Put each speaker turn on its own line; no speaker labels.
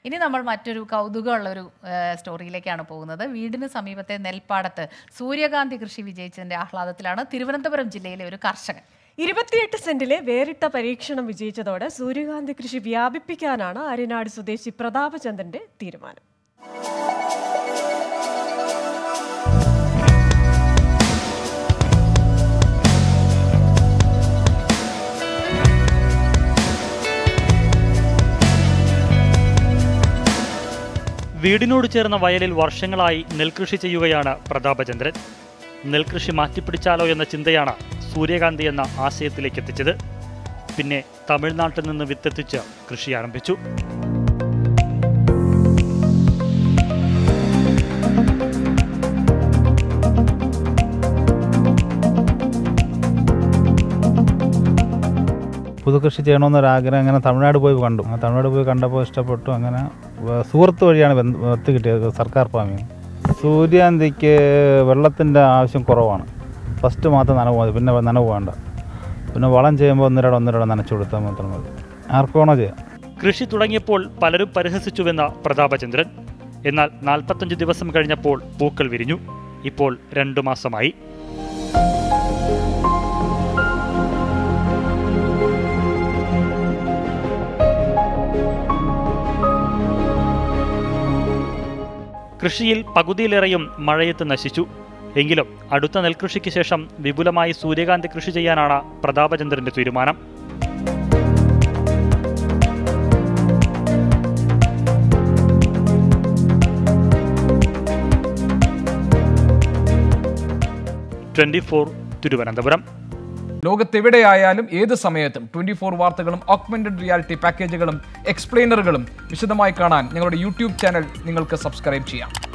ഇനി നമ്മൾ മറ്റൊരു കൗതുകമുള്ള ഒരു സ്റ്റോറിയിലേക്കാണ് പോകുന്നത് വീടിന് സമീപത്തെ നെൽപ്പാടത്ത് സൂര്യകാന്തി കൃഷി വിജയിച്ചതിന്റെ ആഹ്ലാദത്തിലാണ് തിരുവനന്തപുരം ജില്ലയിലെ ഒരു കർഷകൻ
ഇരുപത്തിയെട്ട് സെന്റിലെ വേറിട്ട പരീക്ഷണം വിജയിച്ചതോടെ സൂര്യകാന്തി കൃഷി വ്യാപിപ്പിക്കാനാണ് ആര്യനാട് സ്വദേശി പ്രതാപചന്ദ്രന്റെ തീരുമാനം
വീടിനോട് ചേർന്ന വയലിൽ വർഷങ്ങളായി നെൽകൃഷി ചെയ്യുകയാണ് പ്രതാപചന്ദ്രൻ നെൽകൃഷി മാറ്റിപ്പിടിച്ചാലോ എന്ന ചിന്തയാണ് സൂര്യകാന്തി എന്ന ആശയത്തിലേക്ക് എത്തിച്ചത് പിന്നെ തമിഴ്നാട്ടിൽ നിന്ന് വിത്തെത്തിച്ച് കൃഷി ആരംഭിച്ചു
പുതുകൃഷി ചെയ്യണമെന്നൊരാഗ്രഹം അങ്ങനെ തമിഴ്നാട് പോയി കണ്ടു അങ്ങനെ തമിഴ്നാട് പോയി കണ്ടപ്പോൾ ഇഷ്ടപ്പെട്ടു അങ്ങനെ വ- സുഹൃത്ത് വഴിയാണ് ബന്ധ- വിത്ത് കിട്ടിയത് സർക്കാർ ഫാമിൽ സൂര്യാന്തിക്ക് വെള്ളത്തിൻ്റെ ആവശ്യം കുറവാണ് ഫസ്റ്റ് മാത്രം നനവ് മതി പിന്നെ നനവ് വേണ്ട പിന്നെ വളം ചെയ്യുമ്പോൾ ഒന്നരട ഒന്നരട നനച്ചു കൊടുത്താൽ മാത്രം മതി ആർക്കുവാണോ ചെയ്യാം
കൃഷി തുടങ്ങിയപ്പോൾ പലരും പരിഹസിച്ചുവെന്ന പ്രതാപചന്ദ്രൻ എന്നാൽ നാൽപ്പത്തഞ്ച് ദിവസം കഴിഞ്ഞപ്പോൾ പൂക്കൾ വിരിഞ്ഞു ഇപ്പോൾ രണ്ടു മാസമായി കൃഷിയിൽ പകുതിയിലേറെയും മഴയത്ത് നശിച്ചു എങ്കിലും അടുത്ത നെൽകൃഷിക്ക് ശേഷം വിപുലമായി സൂര്യകാന്തി കൃഷി ചെയ്യാനാണ് പ്രതാപചന്ദ്രന്റെ തീരുമാനം ട്വന്റി ഫോർ തിരുവനന്തപുരം
ലോകത്തെവിടെയായാലും ഏത് സമയത്തും ട്വന്റി ഫോർ വാർത്തകളും ഓഗ്മെന്റഡ് റിയാലിറ്റി പാക്കേജുകളും എക്സ്പ്ലെയിനറുകളും വിശദമായി കാണാൻ ഞങ്ങളുടെ യൂട്യൂബ് ചാനൽ നിങ്ങൾക്ക് സബ്സ്ക്രൈബ് ചെയ്യാം